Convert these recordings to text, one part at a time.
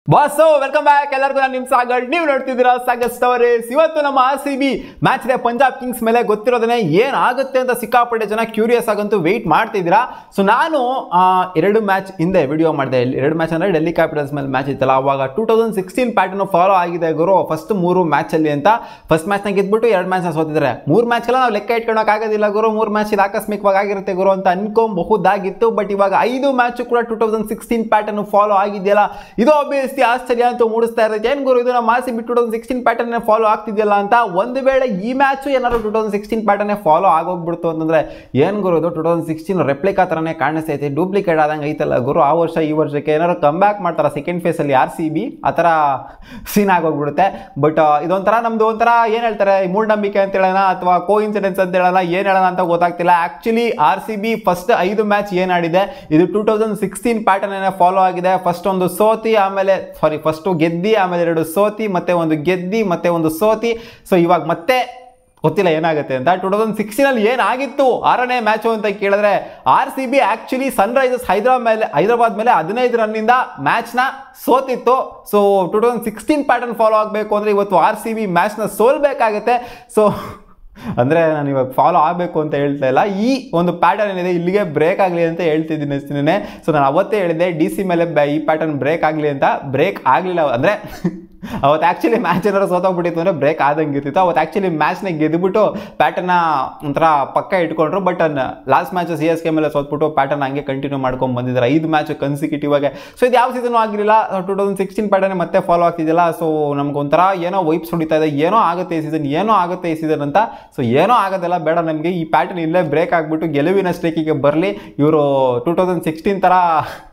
boss welcome back ಎಲ್ಲರಿಗೂ ನಾನು ನಿಮ್ಮ ಸಾಗರ್ ನೀವು ನೋಡ್ತಿದ್ದೀರಾ ಸಾಗರ್ ಸ್ಟೋರೀಸ್ ಇವತ್ತು ನಮ್ಮ ಆರ್ ಸಿ ಬಿ ಮ್ಯಾಚ್ ಇದೆ ಪಂಜಾಬ್ ಕಿಂಗ್ಸ್ ಮೇಲೆ ಗೊತ್ತಿರೋದನ್ನೇ ಏನಾಗುತ್ತೆ ಅಂತ ಸಿಕ್ಕಾಪಟ್ಟೆ ಜನ ಕ್ಯೂರಿಯಸ್ ಆಗಂತೂ ವೆಯ್ಟ್ ಮಾಡ್ತಿದ್ದೀರಾ ಸೊ ನಾನು ಆ, ಎರಡು ಮ್ಯಾಚ್ ಹಿಂದೆ ವಿಡಿಯೋ ಮಾಡಿದೆ ಎರಡು ಮ್ಯಾಚ್ ಅಂದರೆ ಡೆಲ್ಲಿ ಕ್ಯಾಪಿಟಲ್ಸ್ ಮೇಲೆ ಮ್ಯಾಚ್ ಇತ್ತಲ್ಲ ಅವಾಗ two thousand sixteen pattern follow ಆಗಿದೆ ಗುರು ಫಸ್ಟ್ ಮೂರು ಮ್ಯಾಚಲ್ಲಿ ಅಂತ ಫಸ್ಟ್ ಮ್ಯಾಚ್ನ ಗೆದ್ಬಿಟ್ಟು ಎರಡು ಮ್ಯಾಚ್ನ ಸೋತಿದ್ದಾರೆ ಮೂರು ಮ್ಯಾಚ್ಗೆಲ್ಲ ನಾವು ಲೆಕ್ಕ ಇಟ್ಕೊಳಕ್ಕಾಗೋದಿಲ್ಲ ಗುರು ಮೂರು ಮ್ಯಾಚ್ ಇದು ಆಕಸ್ಮಿಕವಾಗಿ ಆಗಿರುತ್ತೆ ಗುರು ಅಂತ ಅನ್ಕೊಂಬಹುದಾಗಿತ್ತು ಬಟ್ ಇವಾಗ ಐದು ಮ್ಯಾಚ್ ಕೂಡ two thousand sixteen pattern follow ಆಗಿದೆಯಲ್ಲ ಇದು ಅಭ್ಯಸ್ತಿ ಆಶ್ಚರ್ಯ ಅಂತ ಮೂಡಿಸ್ತಾ ಇರುತ್ತೆ ಏನು ಗುರು ಇದು ನಮ್ಮ ಆಸಿ ಬಿಟ್ಟು two thousand sixteen pattern follow ಆಗ್ತಿದೆಯಲ್ಲ ಅಂತ ಒಂದು ವೇಳೆ ಈ ಮ್ಯಾಚು ಏನಾದ್ರು ಟೂ ತೌಸಂಡ್ ಸಿಕ್ಸ್ಟೀನ್ ಪ್ಯಾಟರ್ನೇ ಫಾಲೋ ಆಗೋಗ್ಬಿಡ್ತು ಅಂತಂದ್ರೆ ಏನು ಗುರು ಇದು ಟೂ ತೌಸಂಡ್ ಸಿಕ್ಸ್ಟೀನ್ ರೆಪ್ಲಿಕಾ ಥರನೇ ಕಾಣಿಸ್ತೈತೆ ಡೂಪ್ಲಿಕೇಟ್ ಆದಂಗೆ ಐತಲ್ಲ ಗುರು ಆ ವರ್ಷ ಈ ವರ್ಷಕ್ಕೆ ಏನಾದ್ರು ಕಮ್ ಬ್ಯಾಕ್ ಮಾಡ್ತಾರೆ ಸೆಕೆಂಡ್ ಫೇಸಲ್ಲಿ ಆರ್ ಸಿ ಬಿ ಆ ಥರ ಸೀನ್ ಆಗೋಗ್ಬಿಡುತ್ತೆ ಬಟ್ ಇದೊಂಥರ ನಮ್ದು ಒಂಥರ ಏನು ಹೇಳ್ತಾರೆ ಮೂಢನಂಬಿಕೆ ಅಂತ ಹೇಳೋಣ ಅಥವಾ ಕೋ ಇನ್ಸಿಡೆನ್ಸ್ ಅಂತ ಹೇಳೋಣ ಏನು ಹೇಳೋಣ ಅಂತ ಗೊತ್ತಾಗ್ತಿಲ್ಲ actually R C B first ಐದು ಮ್ಯಾಚ್ ಏನಾಡಿದೆ ಇದು two thousand sixteen pattern follow ಆಗಿದೆ ಫಸ್ಟ್ ಒಂದು ಸೋತಿ ಆಮೇಲೆ ಸಾರಿ ಫಸ್ಟು ಗೆದ್ದಿ ಆಮೇಲೆ ಎರಡು ಸೋತಿ ಮತ್ತೆ ಒಂದು ಗೆದ್ದಿ ಮತ್ತೆ ಒಂದು ಸೋತಿ ಸೊ ಇವಾಗ ಮತ್ತೆ ಗೊತ್ತಿಲ್ಲ ಏನಾಗುತ್ತೆ ಅಂತ ಟೂ ತೌಸಂಡ್ ಸಿಕ್ಸ್ಟೀನಲ್ಲಿ ಏನಾಗಿತ್ತು ಆರನೇ ಮ್ಯಾಚು ಅಂತ ಕೇಳಿದ್ರೆ R C B actually Sunrisers Hyderabad ಮೇಲೆ ಹೈದರಾಬಾದ್ ಮೇಲೆ ಹದಿನೈದು ರನ್ನಿಂದ ಮ್ಯಾಚ್ನ ಸೋತಿತ್ತು so two thousand sixteen pattern follow ಆಗಬೇಕು ಅಂದರೆ ಇವತ್ತು ಆರ್ ಸಿ ಬಿ ಮ್ಯಾಚ್ನ ಸೋಲ್ಬೇಕಾಗತ್ತೆ ಸೊ ಅಂದರೆ ನಾನು ಇವಾಗ ಫಾಲೋ ಆಗಬೇಕು ಅಂತ ಹೇಳ್ತಾ ಇಲ್ಲ ಈ ಒಂದು ಪ್ಯಾಟರ್ನ್ ಏನಿದೆ ಇಲ್ಲಿಗೆ ಬ್ರೇಕ್ ಆಗಲಿ ಅಂತ ಹೇಳ್ತಿದ್ದೀನಿ ಅಷ್ಟೇ ಸೊ ನಾನು ಅವತ್ತೇ ಹೇಳಿದ್ದೆ ಡಿ ಸಿ ಮೇಲೆ ಬ- ಈ ಪ್ಯಾಟರ್ನ್ ಬ್ರೇಕ್ ಆಗಲಿ ಅಂತ ಬ್ರೇಕ್ ಆಗಲಿಲ್ಲ ಅಂದರೆ ಅವತ್ತು ಆ್ಯಕ್ಚುಲಿ ಮ್ಯಾಚ್ ಏನಾದ್ರು ಸೋತೋಗ್ಬಿಟ್ಟಿತ್ತು ಅಂದರೆ ಬ್ರೇಕ್ ಆದಂಗೆ ಇರ್ತಿತ್ತು ಅವತ್ತು ಆ್ಯಕ್ಚುಲಿ ಮ್ಯಾಚ್ನ ಗೆದ್ದುಬಿಟ್ಟು ಪ್ಯಾಟರ್ನ ಒಂಥರ ಪಕ್ಕ ಇಟ್ಕೊಂಡ್ರು but last match C S K ಮೇಲೆ ಸೋತ್ಬಿಟ್ಟು ಪ್ಯಾಟರ್ನ್ ಹಂಗೆ ಕಂಟಿನ್ಯೂ ಮಾಡ್ಕೊಂಡು ಬಂದಿದ್ದಾರೆ ಐದು ಮ್ಯಾಚ್ ಕನ್ಸಿಕ್ಯೂಟಿವ್ ಆಗಿ ಸೊ ಇದು ಯಾವ ಸೀಸನ್ ಆಗಿರಲಿಲ್ಲ ಟೂ ತೌಸಂಡ್ ಸಿಕ್ಸ್ಟೀನ್ ಪ್ಯಾಟರ್ನ್ ಮತ್ತೆ ಫಾಲೋ ಆಗ್ತಿದ್ದಿಲ್ಲ ಸೊ ನಮ್ಗೊಂಥರ ಏನೋ ವೈಪ್ಸ್ ಹೊಡಿತಾ ಇದೆ ಏನೋ ಆಗುತ್ತೆ ಈ ಸೀಸನ್ ಏನೋ ಆಗುತ್ತೆ ಈ ಸೀಸನ್ ಅಂತ ಸೊ ಏನೋ ಆಗೋದೆಲ್ಲ ಬೇಡ ನಮಗೆ ಈ ಪ್ಯಾಟರ್ನ್ ಇಲ್ಲೇ ಬ್ರೇಕ್ ಆಗಿಬಿಟ್ಟು ಗೆಲುವಿನ ಸ್ಟ್ರೇಕಿಗೆ ಬರಲಿ ಇವರು ಟೂ ತೌಸಂಡ್ ಸಿಕ್ಸ್ಟೀನ್ ಥರ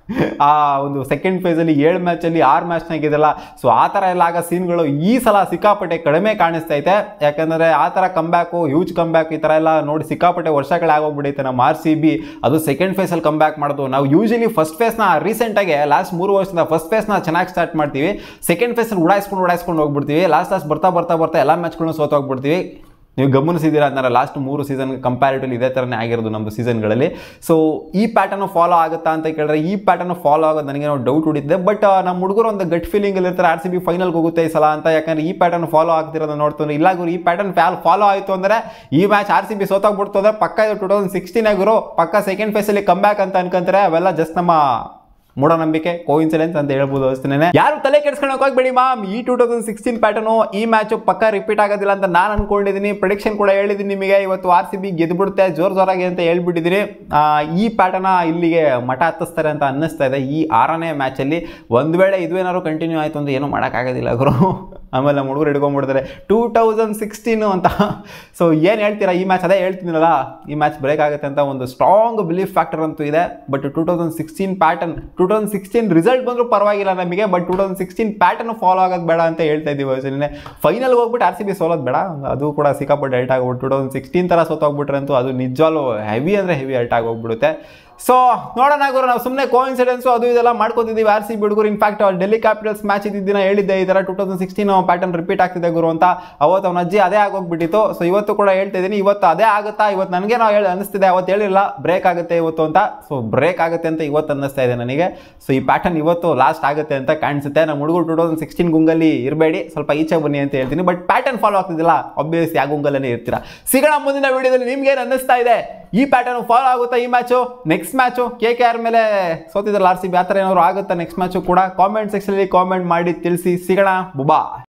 ಆ ಒಂದು ಸೆಕೆಂಡ್ ಫೇಸಲ್ಲಿ ಏಳು ಮ್ಯಾಚಲ್ಲಿ ಆರು ಮ್ಯಾಚ್ನಾಗಿದೆಲ್ಲ ಸೊ ಆ ಥರ ಎಲ್ಲ ಆಗೋ ಸೀನ್ಗಳು ಈ ಸಲ ಸಿಕ್ಕಾಪಟ್ಟೆ ಕಡಿಮೆ ಕಾಣಿಸ್ತೈತೆ ಯಾಕಂದರೆ ಆ ಥರ ಕಮ್ಬ್ಯಾಕು ಹ್ಯೂಜ್ ಕಮ್ಬ್ಯಾಕ್ ಈ ಥರ ಎಲ್ಲ ನೋಡಿ ಸಿಕ್ಕಾಪಟ್ಟೆ ವರ್ಷಗಳಾಗೋಗ್ಬಿಡೈತೆ ನಮ್ಮ ಆರ್ ಸಿ ಬಿ ಅದು ಸೆಕೆಂಡ್ ಫೇಸಲ್ಲಿ ಕಮ್ಬ್ಯಾಕ್ ಮಾಡೋದು ನಾವು ಯೂಶಲಿ ಫಸ್ಟ್ ಫೇಸ್ನ ರೀಸೆಂಟಾಗಿ ಲಾಸ್ಟ್ ಮೂರು ವರ್ಷದಿಂದ ಫಸ್ಟ್ ಫೇಸ್ನ ಚೆನ್ನಾಗಿ ಸ್ಟಾರ್ಟ್ ಮಾಡ್ತೀವಿ ಸೆಕೆಂಡ್ ಫೇಸಲ್ಲಿ ಉಡಾಯಿಸ್ಕೊಂಡು ಉಡಾಯಿಸ್ಕೊಂಡು ಹೋಗ್ಬಿಡ್ತೀವಿ ಲಾಸ್ಟ್ ಲಾಸ್ಟ್ ಬರ್ತಾ ಬರ್ತಾ ಬರ್ತಾ ಎಲ್ಲ ಮ್ಯಾಚ್ಗಳನ್ನೂ ಸೋತೋಗ್ಬಿಡ್ತೀವಿ ನೀವು ಗಮನಿಸಿದ್ದೀರಾ ಅಂದ್ರೆ ಲಾಸ್ಟ್ ಮೂರು ಸೀಸನ್ ಕಂಪ್ಯಾರಿಟಿವ್ಲಿ ಇದೇ ಥರನೇ ಆಗಿರೋದು ನಮ್ಮದು ಸೀಸನ್ಗಳಲ್ಲಿ ಸೊ ಈ ಪ್ಯಾಟರ್ನ್ ಫಾಲೋ ಆಗುತ್ತಾ ಅಂತ ಕೇಳಿದ್ರೆ ಈ ಪ್ಯಾಟರ್ನ್ ಫಾಲೋ ಆಗೋದು ನನಗೆ ಡೌಟ್ ಹೊಡಿತಿದೆ ಬಟ್ ನಮ್ಮ ಹುಡುಗರು ಒಂದು ಗಟ್ ಫೀಲಿಂಗಲ್ಲಿ ಇರ್ತಾರೆ ಆರ್ ಸಿ ಬಿ ಫೈನಲ್ಗೆ ಹೋಗುತ್ತೆ ಈ ಸಲ ಅಂತ ಯಾಕಂದ್ರೆ ಈ ಪ್ಯಾಟರ್ನ್ ಫಾಲೋ ಆಗ್ತಿರೋದು ನೋಡ್ತಾರೆ ಇಲ್ಲ ಗುರು ಈ ಪ್ಯಾಟರ್ನ್ ಫ್ಯಾಲ್ ಫಾಲೋ ಆಯಿತು ಅಂದರೆ ಈ ಮ್ಯಾಚ್ ಆರ್ ಸಿ ಬಿ ಸೋತಾಗ್ಬಿಡ್ತು ಅಂದರೆ ಪಕ್ಕ ಇದು ಟೂ ತೌಸಂಡ್ ಸಿಕ್ಸ್ಟೀನ್ ಗುರು ಪಕ್ಕ ಸೆಕೆಂಡ್ ಫೇಸಲ್ಲಿ ಕಮ್ ಬ್ಯಾಕ್ ಅಂತ ಅನ್ಕೊಂತಾರೆ ಅವೆಲ್ಲ ಜಸ್ಟ್ ನಮ್ಮ ಮೂಢನಂಬಿಕೆ ಕೋಇನ್ಸಿಡೆನ್ಸ್ ಅಂತ ಹೇಳ್ಬೋದು ಅಷ್ಟೇ ಯಾರು ತಲೆ ಕೆಡ್ಸ್ಕೊಳಕ್ ಹೋಗ್ಬೇಡಿ ಮಾಮ್ ಈ ಟೂ ತೌಸಂಡ್ ಸಿಕ್ಸ್ಟೀನ್ ಪ್ಯಾಟರ್ನು ಈ ಮ್ಯಾಚ್ ಪಕ್ಕ ರಿಪೀಟ್ ಆಗೋದಿಲ್ಲ ಅಂತ ನಾನು ಅನ್ಕೊಂಡಿದ್ದೀನಿ ಪ್ರಿಡಿಕ್ಷನ್ ಕೂಡ ಹೇಳಿದ್ದೀನಿ ನಿಮಗೆ ಇವತ್ತು ಆರ್ ಸಿ ಬಿ ಗೆದ್ಬಿಡುತ್ತೆ ಜೋರ್ ಜೋರಾಗಿ ಅಂತ ಹೇಳ್ಬಿಟ್ಟಿದ್ದೀನಿ ಆ, ಈ ಪ್ಯಾಟರ್ನ ಇಲ್ಲಿಗೆ ಮಠ ಹತ್ತಿಸ್ತಾರೆ ಅಂತ ಅನ್ನಿಸ್ತಾ ಇದೆ ಈ ಆರನೇ ಮ್ಯಾಚಲ್ಲಿ ಒಂದು ವೇಳೆ ಇದು ಏನಾದ್ರು ಕಂಟಿನ್ಯೂ ಆಯಿತು ಅಂದ್ರೆ ಏನೂ ಮಾಡೋಕ್ಕಾಗೋದಿಲ್ಲ ಗುರು ಆಮೇಲೆ ನಮ್ಮ ಹುಡುಗರು ಹಿಡ್ಕೊಂಡ್ಬಿಡ್ತಾರೆ ಟೂ ತೌಸಂಡ್ ಸಿಕ್ಸ್ಟೀನು ಅಂತ ಸೊ ಏನು ಹೇಳ್ತೀರಾ ಈ ಮ್ಯಾಚ್ ಅದೇ ಹೇಳ್ತೀನಲ್ಲ ಈ ಮ್ಯಾಚ್ ಬ್ರೇಕ್ ಆಗುತ್ತೆ ಅಂತ ಒಂದು ಸ್ಟ್ರಾಂಗ್ ಬಿಲೀಫ್ ಫ್ಯಾಕ್ಟರ್ ಅಂತೂ ಇದೆ but two thousand sixteen pattern two thousand sixteen result ಬಂದರೂ ಪರವಾಗಿಲ್ಲ ನಮಗೆ but two thousand sixteen pattern follow ಆಗೋದು ಬೇಡ ಅಂತ ಹೇಳ್ತಾ ಇದ್ದೀವಿ ಅಷ್ಟೇ ಫೈನಲ್ ಹೋಗ್ಬಿಟ್ಟು ಆರ್ ಸಿ ಬಿ ಸೋಲೋದು ಬೇಡ ಅದು ಕೂಡ ಸಿಕ್ಕಾಪಟ್ಟೆ ಹರ್ಟ್ ಆಗ್ಬಿಟ್ಟು ಟೂ ತೌಸಂಡ್ ಸಿಕ್ಸ್ಟೀನ್ ಥರ ಸೋತೋಗ್ಬಿಟ್ರೆ ಅಂತೂ ಅದು ನಿಜವಾಗ್ಲೂ ಹೆವಿ ಅಂದರೆ ಹೆವಿ ಹರ್ಟ್ ಆಗೋಗ್ಬಿಡುತ್ತೆ ಸೊ ನೋಡೋಣ ಗುರು ನಾವು ಸುಮ್ಮನೆ ಕೋಇನ್ಸಿಡೆನ್ಸು ಅದು ಇದೆಲ್ಲ ಮಾಡ್ಕೊತಿದ್ದೀವಿ ಆರ್ ಸಿ ಬಿ ಹುಡುಗರು ಇನ್ಫ್ಯಾಕ್ಟ್ ಡೆಲ್ಲಿ ಕ್ಯಾಪಿಟಲ್ಸ್ ಮ್ಯಾಚ್ ಇದ್ದಿದ್ದಿನ ಹೇಳಿದ್ದೆ ಈ ಥರ two thousand sixteen pattern repeat ಆಗ್ತಿದೆ ಗುರು ಅಂತ ಅವತ್ತು ಅವನ ಅಜ್ಜಿ ಅದೇ ಆಗೋಗ್ಬಿಟ್ಟಿತ್ತು ಸೊ ಇವತ್ತು ಕೂಡ ಹೇಳ್ತಾ ಇದ್ದೀನಿ ಇವತ್ತು ಅದೇ ಆಗುತ್ತಾ ಇವತ್ತು ನನಗೆ ನಾವು ಹೇಳಿ ಅನಿಸ್ತಿದೆ ಅವತ್ತು ಹೇಳಿಲ್ಲ ಬ್ರೇಕ್ ಆಗುತ್ತೆ ಇವತ್ತು ಅಂತ ಸೊ ಬ್ರೇಕ್ ಆಗುತ್ತೆ ಅಂತ ಇವತ್ತು ಅನ್ನಿಸ್ತಾ ಇದೆ ನನಗೆ ಸೊ ಈ ಪ್ಯಾಟರ್ನ್ ಇವತ್ತು ಲಾಸ್ಟ್ ಆಗುತ್ತೆ ಅಂತ ಕಾಣಿಸುತ್ತೆ ನಮ್ಮ ಹುಡುಗರು ಟೂ ತೌಸಂಡ್ ಸಿಕ್ಸ್ಟೀನ್ ಗುಂಗಲ್ಲಿ ಇರಬೇಡಿ ಸ್ವಲ್ಪ ಈಚೆ ಬನ್ನಿ ಅಂತ ಹೇಳ್ತೀನಿ ಬಟ್ ಪ್ಯಾಟರ್ನ್ ಫಾಲೋ ಆಗ್ತಿದ್ದಿಲ್ಲ ಆಬ್ವಿಯಸ್ ಯಾವ ಗುಂಗಲ್ಲೇ ಇರ್ತೀರಾ ಸಿಗೋಣ ಮುಂದಿನ ವಿಡಿಯೋದಲ್ಲಿ ನಿಮ್ಗೆ ಏನು ಅನ್ನಿಸ್ತಾ ಇದೆ ಈ ಪ್ಯಾಟರ್ನ್ ಫಾಲೋ ಆಗುತ್ತಾ ಈ match next match K K R ಮೇಲೆ ಸೋತಿದ್ರಲ್ಲ ಆರ್ ಸಿ ಬಿ ಆ ಥರ ಏನಾದ್ರು ಆಗುತ್ತಾ ನೆಕ್ಸ್ಟ್ ಮ್ಯಾಚು ಕೂಡ ಕಾಮೆಂಟ್ ಸೆಕ್ಷನಲ್ಲಿ ಕಾಮೆಂಟ್ ಮಾಡಿ ತಿಳಿಸಿ ಸಿಗೋಣ ಬುಬಾ